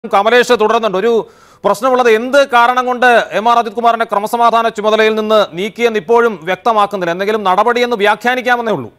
കമലേഷ് തുടരുന്നുണ്ട് ഒരു പ്രശ്നമുള്ളത് എന്ത് കാരണം കൊണ്ട് എം ആർ അജിത് കുമാറിനെ ക്രമസമാധാന ചുമതലയിൽ നിന്ന് നീക്കിയെന്ന് ഇപ്പോഴും വ്യക്തമാക്കുന്നില്ല എന്തെങ്കിലും നടപടിയെന്ന് വ്യാഖ്യാനിക്കാമെന്നേ ഉള്ളൂ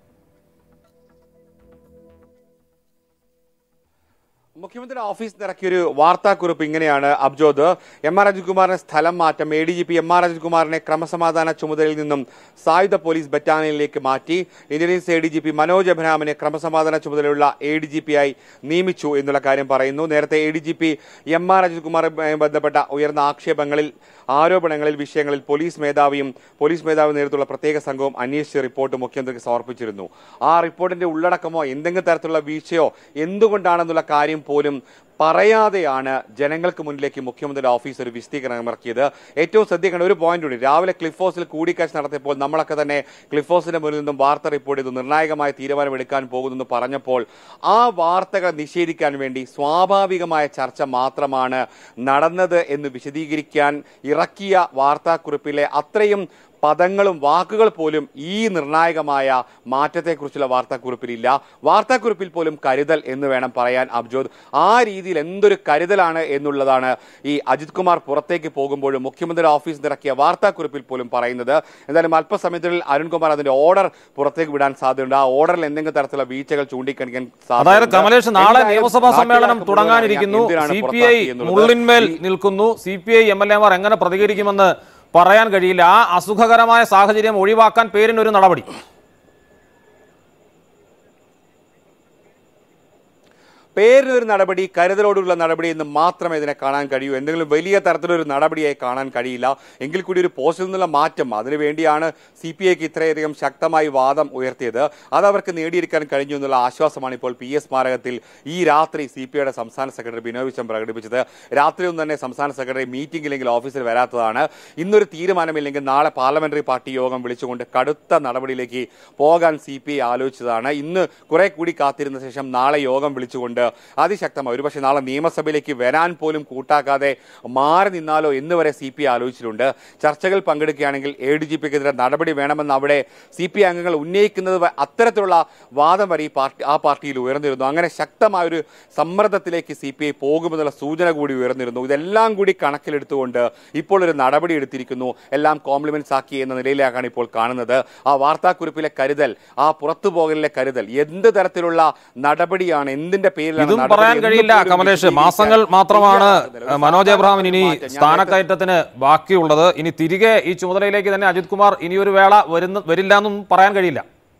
മുഖ്യമന്ത്രിയുടെ ഓഫീസിൽ ഇറക്കിയൊരു വാർത്താക്കുറിപ്പ് ഇങ്ങനെയാണ് അബ്ജോദ് എം ആർ അജിത് കുമാറിന്റെ സ്ഥലം മാറ്റം A D G P M R Ajith കുമാറിനെ ക്രമസമാധാന ചുമതലയിൽ നിന്നും സായുധ പോലീസ് ബറ്റാലിയനിലേക്ക് മാറ്റി intelligence A D G P Manoj എബ്രഹാമിനെ ക്രമസമാധാന ചുമതലയുള്ള എ ഡി ജി പി ആയി നിയമിച്ചു എന്നുള്ള കാര്യം പറയുന്നു നേരത്തെ A D G P M R Ajith കുമാറുമായി ബന്ധപ്പെട്ട ഉയർന്ന ആക്ഷേപങ്ങളിൽ ആരോപണങ്ങളിൽ വിഷയങ്ങളിൽ പോലീസ് മേധാവിയും പോലീസ് മേധാവി നേതൃത്വമുള്ള പ്രത്യേക സംഘവും അന്വേഷിച്ച റിപ്പോർട്ട് മുഖ്യമന്ത്രിക്ക് സമർപ്പിച്ചിരുന്നു ആ റിപ്പോർട്ടിന്റെ ഉള്ളടക്കമോ എന്തെങ്കിലും തരത്തിലുള്ള വീഴ്ചയോ എന്തുകൊണ്ടാണെന്നുള്ള കാര്യം പോലും പറയാതെയാണ് ജനങ്ങൾക്ക് മുന്നിലേക്ക് മുഖ്യമന്ത്രിയുടെ ഓഫീസ് ഒരു വിശദീകരണം ഇറക്കിയത് ഏറ്റവും ശ്രദ്ധിക്കേണ്ട ഒരു പോയിന്റ് ഉണ്ട് രാവിലെ ക്ലിഫ് ഹൗസിൽ കൂടിക്കാഴ്ച നടത്തിയപ്പോൾ നമ്മളൊക്കെ തന്നെ ക്ലിഫ് ഹൗസിന്റെ മുന്നിൽ നിന്നും വാർത്ത റിപ്പോർട്ട് ചെയ്തു നിർണായകമായ തീരുമാനമെടുക്കാൻ പോകുന്നു പറഞ്ഞപ്പോൾ ആ വാർത്തകൾ നിഷേധിക്കാൻ വേണ്ടി സ്വാഭാവികമായ ചർച്ച മാത്രമാണ് നടന്നത് എന്ന് വിശദീകരിക്കാൻ ഇറക്കിയ വാർത്താക്കുറിപ്പിലെ അത്രയും പദങ്ങളും വാക്കുകൾ പോലും ഈ നിർണായകമായ മാറ്റത്തെക്കുറിച്ചുള്ള വാർത്താക്കുറിപ്പിലില്ല വാർത്താക്കുറിപ്പിൽ പോലും കരുതൽ എന്ന് വേണം പറയാൻ അബ്ജോദ് ആ രീതിയിൽ എന്തൊരു കരുതലാണ് എന്നുള്ളതാണ് ഈ അജിത് കുമാർ പുറത്തേക്ക് പോകുമ്പോഴും മുഖ്യമന്ത്രിയുടെ ഓഫീസിൽ ഇറക്കിയ വാർത്താക്കുറിപ്പിൽ പോലും പറയുന്നത് എന്തായാലും അല്പസമയത്തിനുള്ളിൽ അരുൺകുമാർ അതിന്റെ ഓർഡർ പുറത്തേക്ക് വിടാൻ സാധ്യതയുണ്ട് ആ ഓർഡറിൽ എന്തെങ്കിലും തരത്തിലുള്ള വീഴ്ചകൾ ചൂണ്ടിക്കാണിക്കാൻ അതായത് കമലേഷ് നാളെ എന്തായാലും നിയമസഭാ സമ്മേളനം നാട്ടുകാർക്ക് തുടങ്ങാനിരിക്കുന്നു എന്തിനാണ് സി പി ഐ പുറത്താക്കിയെന്നുള്ളത് മുള്ളിന്മേൽ ഈ നിൽക്കുന്നു C P I M L എമാർ എങ്ങനെ പ്രതികരിക്കുമെന്ന് പറയാൻ കഴിയില്ല ആ അസുഖകരമായ സാഹചര്യം ഒഴിവാക്കാൻ പേരിനൊരു നടപടി പേരിനൊരു നടപടി കരുതലോടുള്ള നടപടി എന്ന് മാത്രമേ ഇതിനെ കാണാൻ കഴിയൂ എന്തെങ്കിലും വലിയ തരത്തിലൊരു നടപടിയായി കാണാൻ കഴിയില്ല എങ്കിൽ കൂടി ഒരു പോസ്റ്റിൽ നിന്നുള്ള മാറ്റം അതിനുവേണ്ടിയാണ് സി പി ഐക്ക് ഇത്രയധികം ശക്തമായി വാദം ഉയർത്തിയത് അത് അവർക്ക് നേടിയെടുക്കാൻ കഴിഞ്ഞു എന്നുള്ള ആശ്വാസമാണ് ഇപ്പോൾ പി എസ് സ്മാരകത്തിൽ ഈ രാത്രി സി പി ഐയുടെ സംസ്ഥാന സെക്രട്ടറി ബിനോയ് വിശ്വം പ്രകടിപ്പിച്ചത് രാത്രിയൊന്നും തന്നെ സംസ്ഥാന സെക്രട്ടറി മീറ്റിംഗില്ലെങ്കിൽ ഓഫീസിൽ വരാത്തതാണ് ഇന്നൊരു തീരുമാനമില്ലെങ്കിൽ നാളെ പാർലമെന്ററി പാർട്ടി യോഗം വിളിച്ചുകൊണ്ട് കടുത്ത നടപടിയിലേക്ക് പോകാൻ സി പി ഐ ആലോചിച്ചതാണ് ഇന്ന് കുറെ കൂടി കാത്തിരുന്ന ശേഷം നാളെ യോഗം വിളിച്ചുകൊണ്ട് അതിശക്തമായി ഒരുപക്ഷെ നാളെ നിയമസഭയിലേക്ക് വരാൻ പോലും കൂട്ടാക്കാതെ മാറി നിന്നാലോ എന്ന് വരെ സി പി ഐ ആലോചിച്ചിട്ടുണ്ട് ചർച്ചകൾ പങ്കെടുക്കുകയാണെങ്കിൽ എ ഡി ജി പിക്കെതിരെ നടപടി വേണമെന്ന് അവിടെ സി പി ഐ അംഗങ്ങൾ ഉന്നയിക്കുന്നത് വ- അത്തരത്തിലുള്ള വാദം വരെ ഈ പാർട്ടി ആ പാർട്ടിയിൽ ഉയർന്നിരുന്നു അങ്ങനെ ശക്തമായ ഒരു സമ്മർദ്ദത്തിലേക്ക് സി പി ഐ പോകുമെന്നുള്ള സൂചന കൂടി ഉയർന്നിരുന്നു ഇതെല്ലാം കൂടി കണക്കിലെടുത്തുകൊണ്ട് ഇപ്പോൾ ഒരു നടപടി എടുത്തിരിക്കുന്നു എല്ലാം കോംപ്ലിമെന്റ്സ് ആക്കി എന്ന നിലയിലേക്കാണ് ഇപ്പോൾ കാണുന്നത് ആ വാർത്താക്കുറിപ്പിലെ കരുതൽ ആ പുറത്തു പോകലിലെ കരുതൽ എന്ത് തരത്തിലുള്ള നടപടിയാണ് എന്തിന്റെ പേരിലാണ് ഇതും നടപടി പറയാൻ എന്ന് കഴിയില്ല പോലും കമലേഷ് വിശദീകരിക്കാൻ മാസങ്ങൾ മാത്രമാണ് തയ്യാറാകുന്നില്ല. ഒരു മനോജ് എബ്രഹാമിന് ഇനി മാറ്റം. ഞാൻ നേരത്തെ സ്ഥാനക്കയറ്റത്തിന് ബാക്കിയുള്ളത് ഇനി തിരികെ ഈ ചുമതലയിലേക്ക് തന്നെ അജിത് കുമാർ ഇനിയൊരു വേള വരുന്ന വരില്ല എന്നും പറയാൻ കഴിയില്ല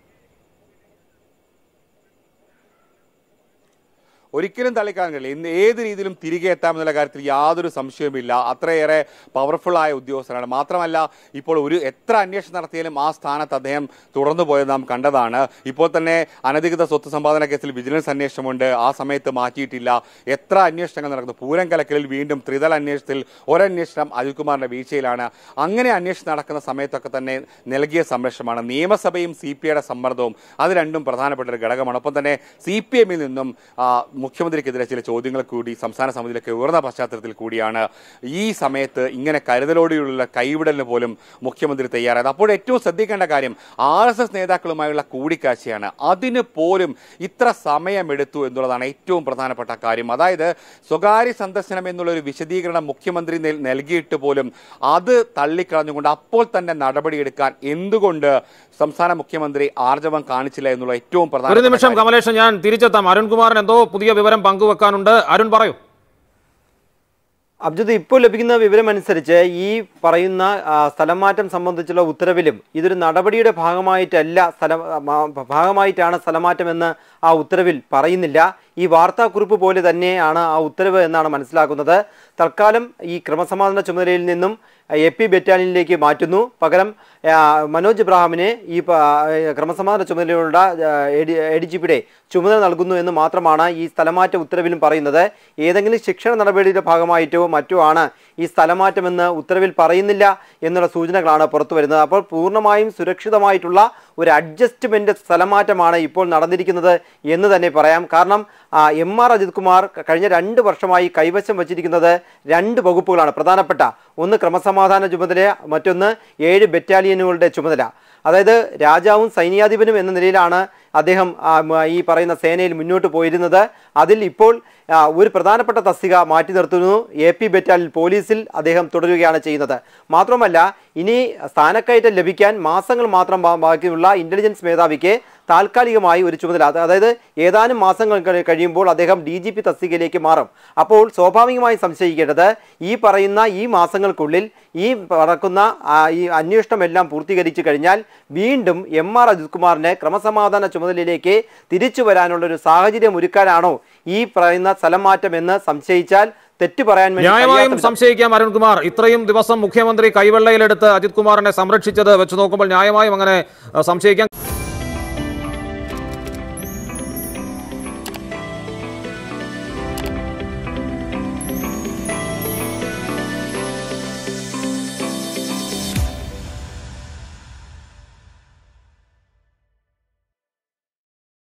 ഒരിക്കലും തള്ളിക്കാൻ കഴിയില്ല ഇന്ന് ഏത് രീതിയിലും തിരികെ എത്താമെന്നുള്ള കാര്യത്തിൽ യാതൊരു സംശയവുമില്ല അത്രയേറെ പവർഫുൾ ആയ ഉദ്യോഗസ്ഥനാണ് മാത്രമല്ല ഇപ്പോൾ ഒരു എത്ര അന്വേഷണം നടത്തിയാലും ആ സ്ഥാനത്ത് അദ്ദേഹം തുടർന്നു പോയത് നാം കണ്ടതാണ് ഇപ്പോൾ തന്നെ അനധികൃത സ്വത്ത് സമ്പാദന കേസിൽ വിജിലൻസ് അന്വേഷണമുണ്ട് ആ സമയത്ത് മാറ്റിയിട്ടില്ല എത്ര അന്വേഷണങ്ങൾ നടക്കുന്നു പൂരം കലക്കലിൽ വീണ്ടും ത്രിതല അന്വേഷണത്തിൽ ഒരന്വേഷണം അജിത് കുമാറിന്റെ വീഴ്ചയിലാണ് അങ്ങനെ അന്വേഷണം നടക്കുന്ന സമയത്തൊക്കെ തന്നെ നൽകിയ സംരക്ഷണമാണ് നിയമസഭയും സി പി ഐയുടെ സമ്മർദ്ദവും അത് രണ്ടും പ്രധാനപ്പെട്ട ഒരു ഘടകമാണ് ഒപ്പം തന്നെ സി പി എമ്മിൽ നിന്നും ആ, മുഖ്യമന്ത്രിക്കെതിരെ ചില ചോദ്യങ്ങൾ കൂടി സംസ്ഥാന സമിതിയിലൊക്കെ ഉയർന്ന പശ്ചാത്തലത്തിൽ കൂടിയാണ് ഈ സമയത്ത് ഇങ്ങനെ കരുതലോടെയുള്ള കൈവിടലിന് പോലും മുഖ്യമന്ത്രി തയ്യാറായത് അപ്പോൾ ഏറ്റവും ശ്രദ്ധിക്കേണ്ട കാര്യം ആർ എസ് എസ് നേതാക്കളുമായുള്ള കൂടിക്കാഴ്ചയാണ് അതിന് പോലും ഇത്ര സമയമെടുത്തു എന്നുള്ളതാണ് ഏറ്റവും പ്രധാനപ്പെട്ട കാര്യം അതായത് സ്വകാര്യ സന്ദർശനം എന്നുള്ള ഒരു വിശദീകരണം മുഖ്യമന്ത്രി നൽ- നൽകിയിട്ട് പോലും അത് തള്ളിക്കളഞ്ഞുകൊണ്ട് അപ്പോൾ തന്നെ നടപടിയെടുക്കാൻ എന്തുകൊണ്ട് സംസ്ഥാന മുഖ്യമന്ത്രി ആർജവം കാണിച്ചില്ല എന്നുള്ള ഏറ്റവും ഒരു പ്രധാന നിമിഷം കമലേഷ് ഞാൻ തിരിച്ചെത്താം അരുൺകുമാറിന് എന്തോ പുതിയ വിവരം പങ്കുവെക്കാനുണ്ട് അരുൺ പറയൂ അബ്ജദ് ഇപ്പോൾ ലഭിക്കുന്ന വിവരമനുസരിച്ച് ഈ പറയുന്ന ആ, സ്ഥലം മാറ്റം സംബന്ധിച്ചുള്ള ഉത്തരവിലും ഇതൊരു നടപടിയുടെ ഭാഗമായിട്ടല്ല സ്ഥലം മാ- ഭാഗമായിട്ടാണ് സ്ഥലമാറ്റം എന്ന് ആ ഉത്തരവിൽ പറയുന്നില്ല ഈ വാർത്താക്കുറിപ്പ് പോലെ തന്നെയാണ് ആ ഉത്തരവ് എന്നാണ് മനസ്സിലാക്കുന്നത് തൽക്കാലം ഈ ക്രമസമാധാന ചുമതലയിൽ നിന്നും എ പി ബറ്റാലിയനിലേക്ക് മാറ്റുന്നു പകരം ആ, മനോജ് ഇബ്രാഹിമിനെ ഈ പ- ആ, ക്രമസമാധാന ചുമതലയുള്ള എ ഡി ജി പിയുടെ ചുമതല നൽകുന്നു എന്ന് മാത്രമാണ് ഈ സ്ഥലമാറ്റ ഉത്തരവിലും പറയുന്നത് ഏതെങ്കിലും ശിക്ഷണ നടപടിയുടെ ഭാഗമായിട്ടോ മറ്റോ ആണ് ഈ സ്ഥലമാറ്റമെന്ന് ഉത്തരവിൽ പറയുന്നില്ല എന്നുള്ള സൂചനകളാണ് പുറത്തു വരുന്നത് അപ്പോൾ പൂർണ്ണമായും സുരക്ഷിതമായിട്ടുള്ള ഒരു അഡ്ജസ്റ്റ്മെന്റ് സ്ഥലമാറ്റമാണ് ഇപ്പോൾ നടന്നിരിക്കുന്നത് എന്ന് തന്നെ പറയാം കാരണം ആ, എം ആർ അജിത് കുമാർ കഴിഞ്ഞ രണ്ട് വർഷമായി കൈവശം വച്ചിരിക്കുന്നത് രണ്ട് വകുപ്പുകളാണ് പ്രധാനപ്പെട്ട ഒന്ന് ക്രമസമാധാന ചുമതല മറ്റൊന്ന് ഏഴ് ബറ്റാലിയനുകളുടെ ചുമതല അതായത് രാജാവും സൈന്യാധിപനും എന്ന നിലയിലാണ് അദ്ദേഹം ആ, മ, ഈ പറയുന്ന സേനയിൽ മുന്നോട്ട് പോയിരുന്നത് അതിൽ ഇപ്പോൾ ആ, ഒരു പ്രധാനപ്പെട്ട തസ്തിക മാറ്റി നിർത്തുന്നു എ പി ബറ്റാലിയൻ പോലീസിൽ അദ്ദേഹം തുടരുകയാണ് ചെയ്യുന്നത് മാത്രമല്ല ഇനി സ്ഥാനക്കയറ്റം ലഭിക്കാൻ മാസങ്ങൾ മാത്രം ബാ- ബാക്കിയുള്ള ഇന്റലിജൻസ് മേധാവിക്ക് താൽക്കാലികമായി ഒരു ചുമതല അത് അതായത് ഏതാനും മാസങ്ങൾ കഴി- കഴിയുമ്പോൾ അദ്ദേഹം ഡി ജി പി തസ്തികയിലേക്ക് മാറും അപ്പോൾ സ്വാഭാവികമായി സംശയിക്കേണ്ടത് ഈ പറയുന്ന ഈ മാസങ്ങൾക്കുള്ളിൽ ഈ നടക്കുന്ന ആ, ഈ അന്വേഷണമെല്ലാം പൂർത്തീകരിച്ചു കഴിഞ്ഞാൽ വീണ്ടും എം ആർ അജിത് കുമാറിന് ക്രമസമാധാന ചുമതലയിലേക്ക് തിരിച്ചു വരാനുള്ള ഒരു സാഹചര്യം ഒരുക്കാനാണോ ഈ പറയുന്ന സ്ഥലം മാറ്റം എന്ന് സംശയിച്ചാൽ തെറ്റു പറയാൻ വേണ്ടി ന്യായമായും കഴിയാത്ത വിധം- സംശയിക്കാം അരുൺകുമാർ ഇത്രയും ദിവസം മുഖ്യമന്ത്രി കൈവെള്ളയിലെടുത്ത് അജിത് കുമാറിനെ സംരക്ഷിച്ചത് വെച്ച് നോക്കുമ്പോൾ ന്യായമായും അങ്ങനെ അഹ്, സംശയിക്കാം